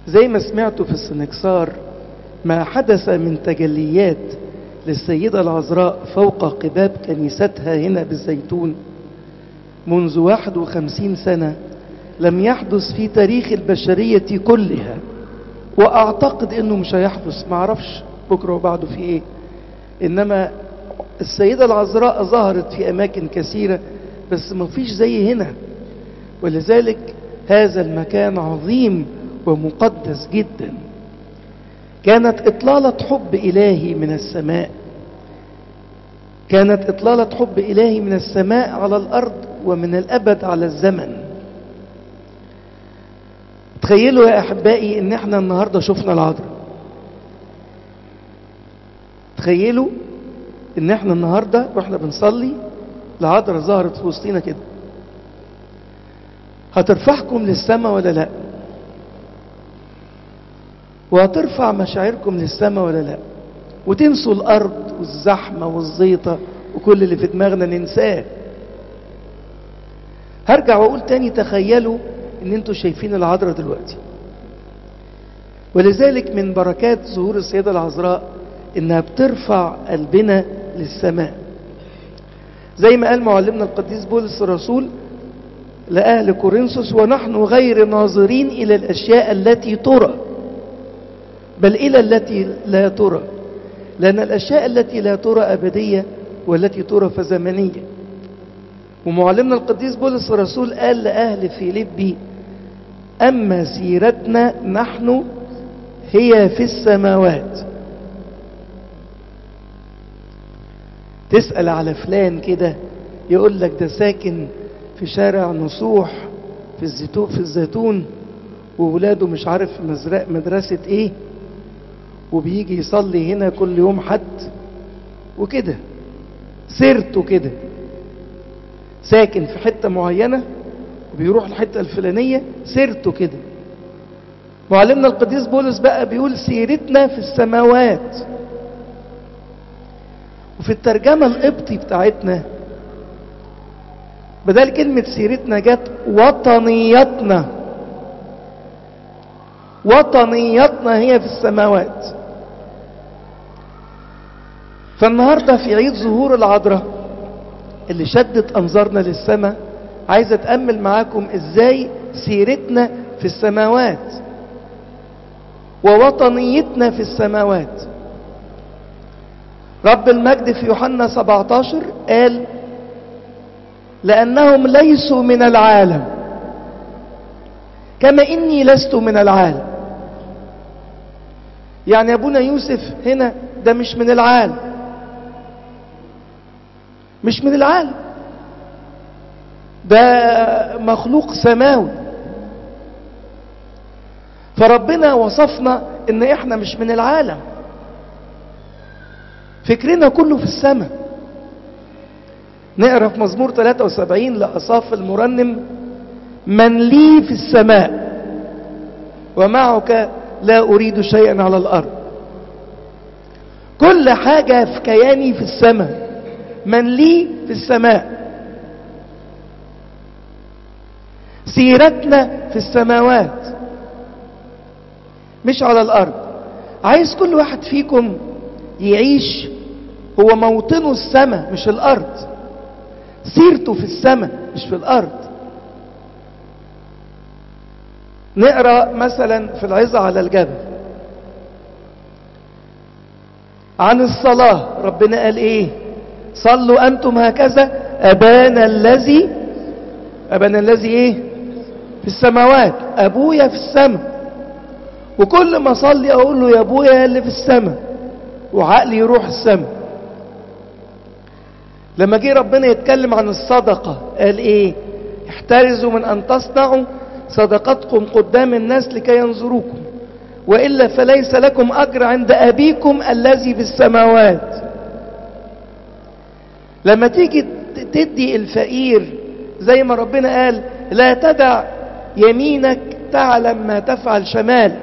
زي ما سمعتوا في السنكسار ما حدث من تجليات للسيدة العذراء فوق قباب كنيستها هنا بالزيتون منذ 51 سنة لم يحدث في تاريخ البشرية كلها وأعتقد أنه مش هيحدث معرفش بكرة وبعده في إيه إنما السيدة العذراء ظهرت في أماكن كثيرة بس ما فيش زي هنا ولذلك هذا المكان عظيم ومقدس جدا كانت إطلالة حب إلهي من السماء كانت إطلالة حب إلهي من السماء على الأرض ومن الأبد على الزمن تخيلوا يا أحبائي إن إحنا النهاردة شفنا العذراء تخيلوا إن إحنا النهاردة وإحنا بنصلي العذراء ظهرت في وسطينا كده هترفعكم للسماء ولا لا وهترفع مشاعركم للسماء ولا لا وتنسوا الارض والزحمه والزيطه وكل اللي في دماغنا ننساه هرجع واقول تاني تخيلوا ان انتوا شايفين العذراء دلوقتي ولذلك من بركات ظهور السيدة العذراء انها بترفع قلبنا للسماء زي ما قال معلمنا القديس بولس الرسول لأهل كورنثوس ونحن غير ناظرين إلى الأشياء التي ترى بل إلى التي لا ترى لأن الأشياء التي لا ترى أبدية والتي ترى فزمنية ومعلمنا القديس بولس الرسول قال لأهل فيليبي أما سيرتنا نحن هي في السماوات تسأل على فلان كده يقول لك ده ساكن في شارع نصوح في الزيتون في الزيتون وولاده مش عارف مدرسة ايه وبيجي يصلي هنا كل يوم حد وكده سيرته كده ساكن في حتة معينة وبيروح الحتة الفلانية سيرته كده معلمنا القديس بولس بقى بيقول سيرتنا في السماوات وفي الترجمة القبطي بتاعتنا بدل كلمة سيرتنا جت وطنيتنا وطنيتنا هي في السماوات فالنهاردة في عيد ظهور العذراء اللي شدت أنظارنا للسماء عايز أتأمل معاكم إزاي سيرتنا في السماوات ووطنيتنا في السماوات رب المجد في يوحنا 17 قال لأنهم ليسوا من العالم كما إني لست من العالم يعني أبونا يوسف هنا ده مش من العالم مش من العالم ده مخلوق سماوي فربنا وصفنا ان احنا مش من العالم فكرنا كله في السماء نقرا في مزمور 73 لاصاف المرنم من لي في السماء ومعك لا اريد شيئا على الارض كل حاجه في كياني في السماء من لي في السماء سيرتنا في السماوات مش على الارض عايز كل واحد فيكم يعيش هو موطنه السماء مش الارض سيرته في السماء مش في الارض نقرا مثلا في العظه على الجبل عن الصلاه ربنا قال ايه صلوا انتم هكذا ابانا الذي ابانا الذي ايه في السماوات ابويا في السماء وكل ما اصلي اقول له يا ابويا اللي في السماء وعقلي يروح السماء لما جه ربنا يتكلم عن الصدقة قال ايه احترزوا من ان تصنعوا صدقاتكم قدام الناس لكي ينظروكم وإلا فليس لكم أجر عند أبيكم الذي في السماوات لما تيجي تدي الفقير زي ما ربنا قال لا تدع يمينك تعلم ما تفعل شمالك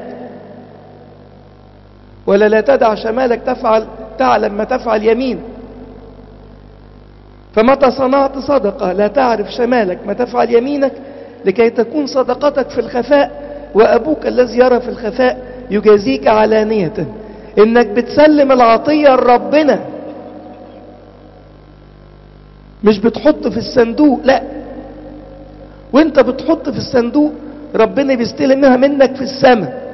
ولا لا تدع شمالك تفعل تعلم ما تفعل يمينك فمتى صنعت صدقة لا تعرف شمالك ما تفعل يمينك لكي تكون صدقتك في الخفاء وأبوك الذي يرى في الخفاء يجازيك علانية إنك بتسلم العطية لربنا مش بتحط في الصندوق لا وانت بتحط في الصندوق ربنا بيستلمها منك في السماء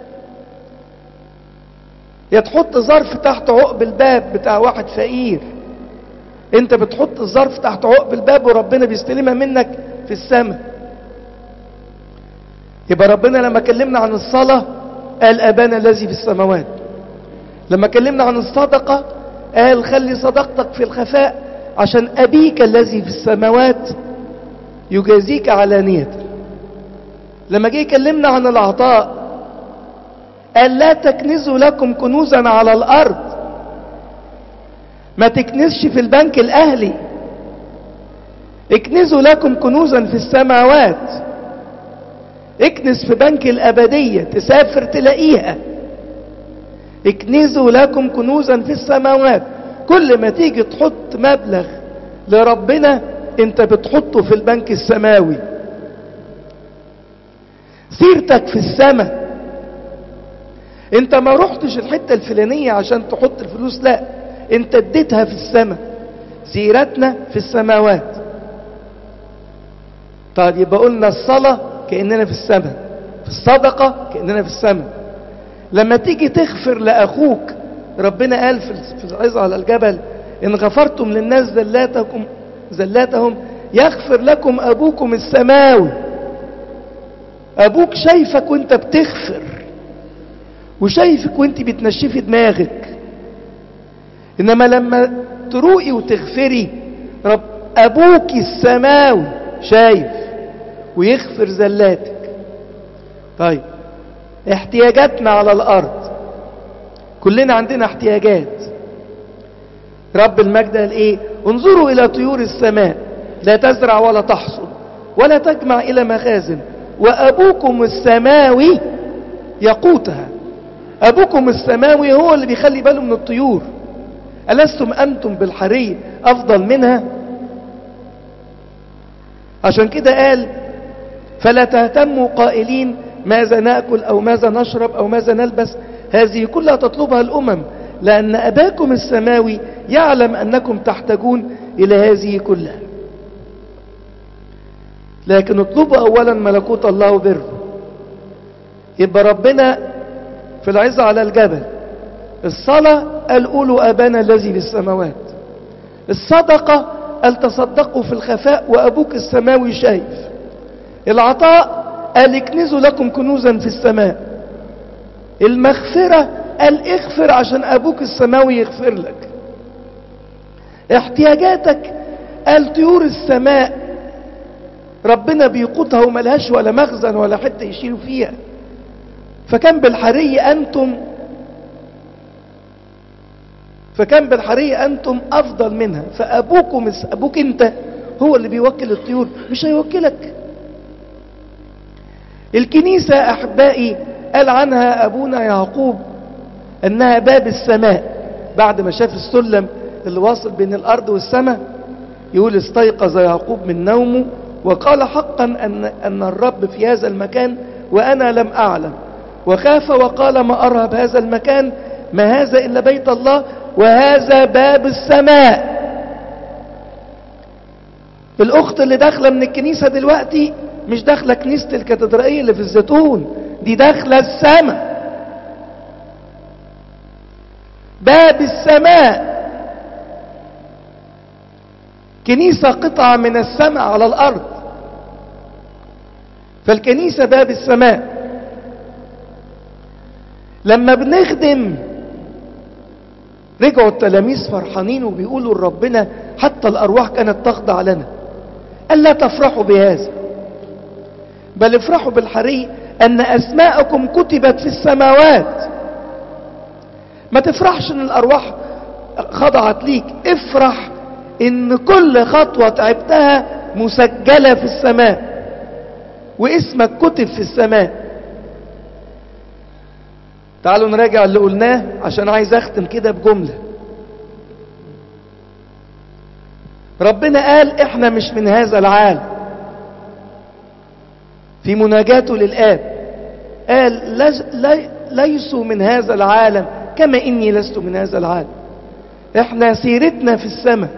يا تحط ظرف تحت عقب الباب بتاع واحد فقير انت بتحط الظرف تحت عقب الباب وربنا بيستلمها منك في السماء يبقى ربنا لما كلمنا عن الصلاة قال أبانا الذي في السماوات لما كلمنا عن الصدقة قال خلي صدقتك في الخفاء عشان أبيك الذي في السماوات يجازيك علانية لما جه يكلمنا عن العطاء قال لا تكنزوا لكم كنوزا على الأرض ما تكنزش في البنك الأهلي اكنزوا لكم كنوزا في السماوات اكنز في بنك الأبدية تسافر تلاقيها اكنزوا لكم كنوزا في السماوات كل ما تيجي تحط مبلغ لربنا انت بتحطه في البنك السماوي سيرتك في السماء انت ما رحتش الحتة الفلانية عشان تحط الفلوس لا انت اديتها في السماء سيرتنا في السماوات طيب يبقى قلنا الصلاة كأننا في السماء في الصدقة كأننا في السماء لما تيجي تغفر لأخوك ربنا قال في العظة على الجبل إن غفرتم للناس زلاتكم زلاتهم يغفر لكم أبوكم السماوي أبوك شايفك وانت بتغفر وشايفك وانت بتنشفي دماغك إنما لما تروقي وتغفري رب أبوك السماوي شايف ويغفر زلاتك طيب احتياجاتنا على الأرض كلنا عندنا احتياجات رب المجد قال ايه انظروا الى طيور السماء لا تزرع ولا تحصد ولا تجمع الى مخازن وابوكم السماوي يقوتها ابوكم السماوي هو اللي بيخلي باله من الطيور ألستم أنتم بالحري أفضل منها عشان كده قال فلا تهتموا قائلين ماذا نأكل أو ماذا نشرب أو ماذا نلبس هذه كلها تطلبها الأمم لأن أباكم السماوي يعلم أنكم تحتاجون إلى هذه كلها لكن اطلبوا أولا ملكوت الله وبره يبقى ربنا في العزة على الجبل الصلاة قال قولوا أبانا الذي في السماوات الصدقة قال تصدقوا في الخفاء وأبوك السماوي شايف العطاء قال اكنزوا لكم كنوزا في السماء المغفرة قال اغفر عشان أبوك السماوي يغفر لك احتياجاتك قال طيور السماء ربنا بيقوتها وملهاش ولا مخزن ولا حتة يشيلوا فيها فكان بالحري أنتم فكان بالحري أنتم أفضل منها فأبوكم أبوك أنت هو اللي بيوكل الطيور مش هيوكلك الكنيسة أحبائي قال عنها أبونا يعقوب أنها باب السماء بعد ما شاف السلم اللي واصل بين الأرض والسماء يقول استيقظ يعقوب من نومه وقال حقا أن, أن الرب في هذا المكان وأنا لم أعلم وخاف وقال ما أرهب هذا المكان ما هذا إلا بيت الله وهذا باب السماء الأخت اللي داخلة من الكنيسة دلوقتي مش داخلة كنيسة الكاتدرائية اللي في الزيتون دي داخلة السماء باب السماء كنيسة قطعة من السماء على الأرض فالكنيسة باب السماء لما بنخدم رجعوا التلاميذ فرحانين وبيقولوا لربنا حتى الأرواح كانت تخضع لنا قال لا تفرحوا بهذا بل افرحوا بالحري أن أسماءكم كتبت في السماوات ما تفرحش أن الأرواح خضعت ليك افرح أن كل خطوة تعبتها مسجلة في السماء واسمك كتب في السماء تعالوا نراجع اللي قلناه عشان عايز اختم كده بجملة ربنا قال احنا مش من هذا العالم في مناجاته للآب قال لز- لي- ليسوا من هذا العالم كما إني لست من هذا العالم احنا سيرتنا في السماء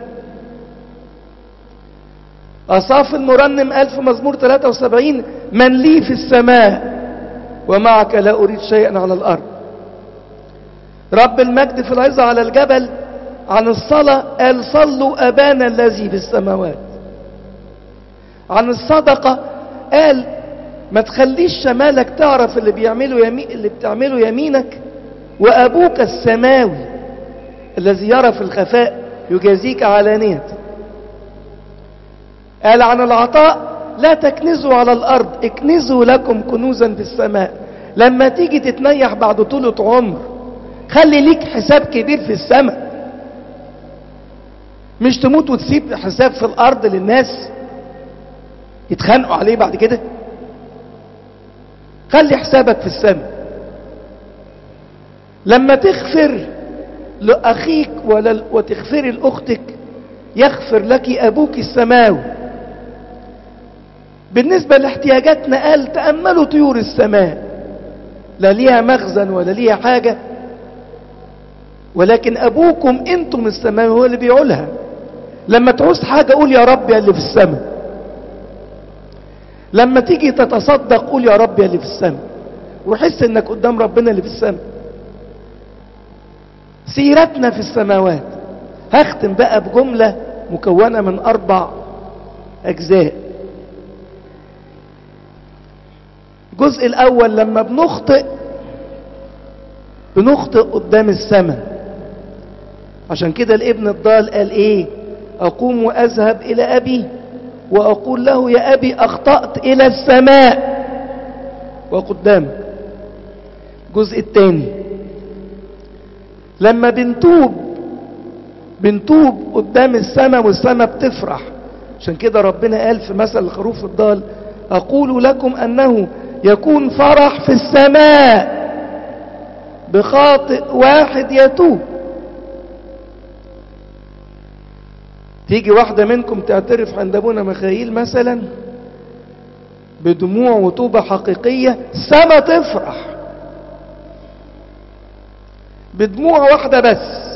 أصاف المرنم قال في مزمور 73 من لي في السماء ومعك لا أريد شيئا على الأرض رب المجد في العظة على الجبل عن الصلاة قال صلوا أبانا الذي في السماوات عن الصدقة قال ما تخليش شمالك تعرف اللي بيعمله يمين اللي بتعمله يمينك وأبوك السماوي الذي يرى في الخفاء يجازيك علانية قال عن العطاء لا تكنزوا على الأرض اكنزوا لكم كنوزا في السماء لما تيجي تتنيح بعد طولة عمر خلي ليك حساب كبير في السماء مش تموت وتسيب حساب في الأرض للناس يتخانقوا عليه بعد كده خلي حسابك في السماء لما تغفر لأخيك ولا وتغفري لأختك يغفر لك أبوك السماوي بالنسبة لاحتياجاتنا قال تأملوا طيور السماء لا ليها مخزن ولا ليها حاجة ولكن أبوكم أنتم السماء هو اللي بيعولها لما تعوز حاجة قول يا رب يا اللي في السماء لما تيجي تتصدق قول يا رب يا اللي في السماء وحس انك قدام ربنا اللي في السماء سيرتنا في السماوات هختم بقى بجملة مكونة من أربع أجزاء الجزء الأول لما بنخطئ بنخطئ قدام السماء عشان كده الابن الضال قال ايه أقوم وأذهب إلى أبي وأقول له يا أبي أخطأت إلى السماء وقدام الجزء الثاني لما بنتوب بنتوب قدام السماء والسماء بتفرح عشان كده ربنا قال في مثل الخروف الضال أقول لكم أنه يكون فرح في السماء بخاطئ واحد يتوب تيجي واحدة منكم تعترف عند أبونا مخايل مثلا بدموع وتوبة حقيقية سما تفرح بدموع واحدة بس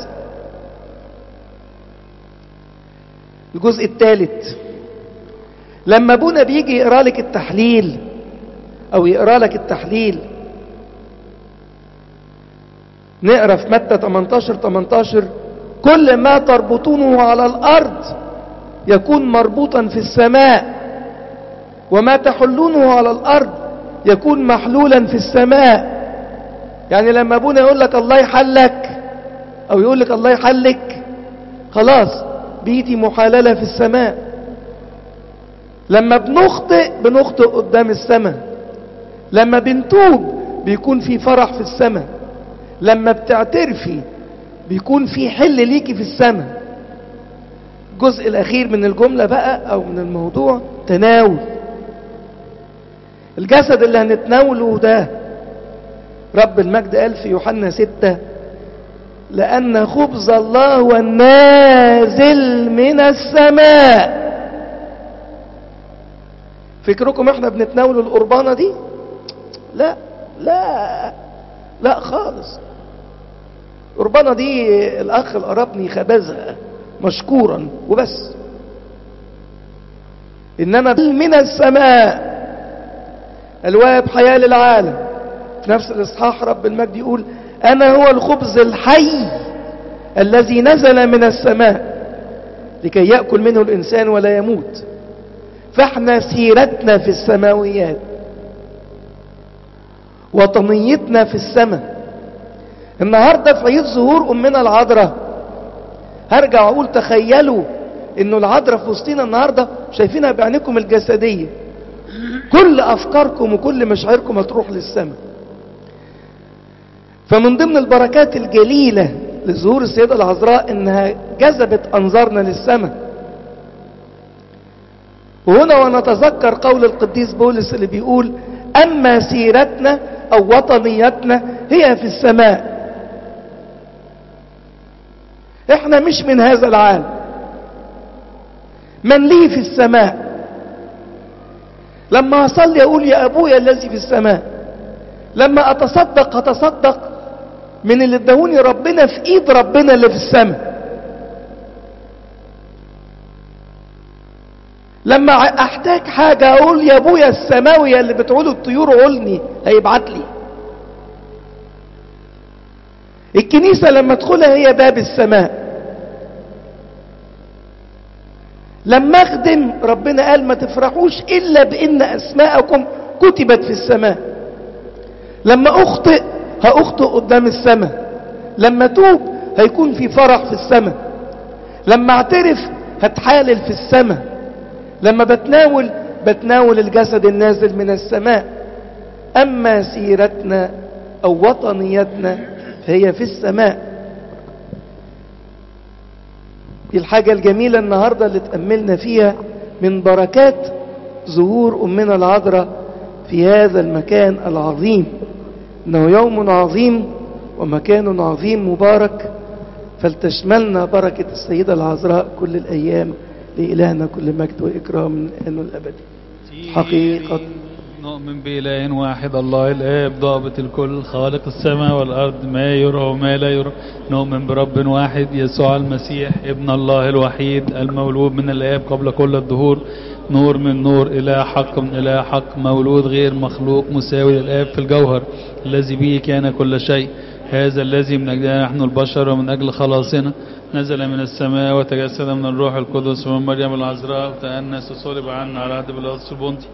الجزء الثالث لما ابونا بيجي يقرا لك التحليل او يقرا لك التحليل نقرا في متى 18 18 كل ما تربطونه على الارض يكون مربوطا في السماء وما تحلونه على الارض يكون محلولا في السماء يعني لما ابونا يقول لك الله يحلك او يقول لك الله يحلك خلاص بيتي محلله في السماء لما بنخطئ بنخطئ قدام السماء لما بنتوب بيكون في فرح في السماء لما بتعترفي بيكون في حل ليكي في السماء الجزء الاخير من الجمله بقى او من الموضوع تناول الجسد اللي هنتناوله ده رب المجد قال في يوحنا ستة لأن خبز الله هو النازل من السماء فكركم احنا بنتناول القربانة دي لا لا لا خالص القربانة دي الأخ القربني خبزها مشكورا وبس إنما من السماء الواب حياة للعالم في نفس الإصحاح رب المجد يقول أنا هو الخبز الحي الذي نزل من السماء لكي يأكل منه الإنسان ولا يموت فاحنا سيرتنا في السماويات وطنيتنا في السماء النهاردة في عيد ظهور أمنا العذراء هرجع أقول تخيلوا إنه العذراء في وسطينا النهاردة شايفينها بعينكم الجسدية كل أفكاركم وكل مشاعركم هتروح للسماء فمن ضمن البركات الجليلة لظهور السيدة العذراء إنها جذبت أنظارنا للسماء وهنا ونتذكر قول القديس بولس اللي بيقول أما سيرتنا أو وطنيتنا هي في السماء احنا مش من هذا العالم من لي في السماء لما أصلي أقول يا أبويا الذي في السماء لما اتصدق هتصدق من اللي ادهوني ربنا في ايد ربنا اللي في السماء لما احتاج حاجة اقول يا ابويا السماوي اللي بتقوله الطيور قولني هيبعت لي الكنيسة لما ادخلها هي باب السماء لما اخدم ربنا قال ما تفرحوش الا بان اسماءكم كتبت في السماء لما اخطئ هاخطئ قدام السماء لما توب هيكون في فرح في السماء لما اعترف هتحالل في السماء لما بتناول بتناول الجسد النازل من السماء اما سيرتنا او وطنيتنا فهي في السماء دي الحاجة الجميلة النهاردة اللي تأملنا فيها من بركات ظهور أمنا العذراء في هذا المكان العظيم إنه يوم عظيم ومكان عظيم مبارك فلتشملنا بركة السيدة العذراء كل الأيام لإلهنا كل مجد وإكرام من الآن والأبد حقيقة نؤمن بإله واحد الله الآب ضابط الكل خالق السماء والأرض ما يرى وما لا يرى نؤمن برب واحد يسوع المسيح ابن الله الوحيد المولود من الآب قبل كل الدهور نور من نور إله حق من إله حق مولود غير مخلوق مساوي للآب في الجوهر الذي به كان كل شيء هذا الذي من أجلنا نحن البشر ومن أجل خلاصنا نزل من السماء وتجسد من الروح القدس ومن مريم العذراء وتأنس وصلب عنا على عهد بلاطس البنطي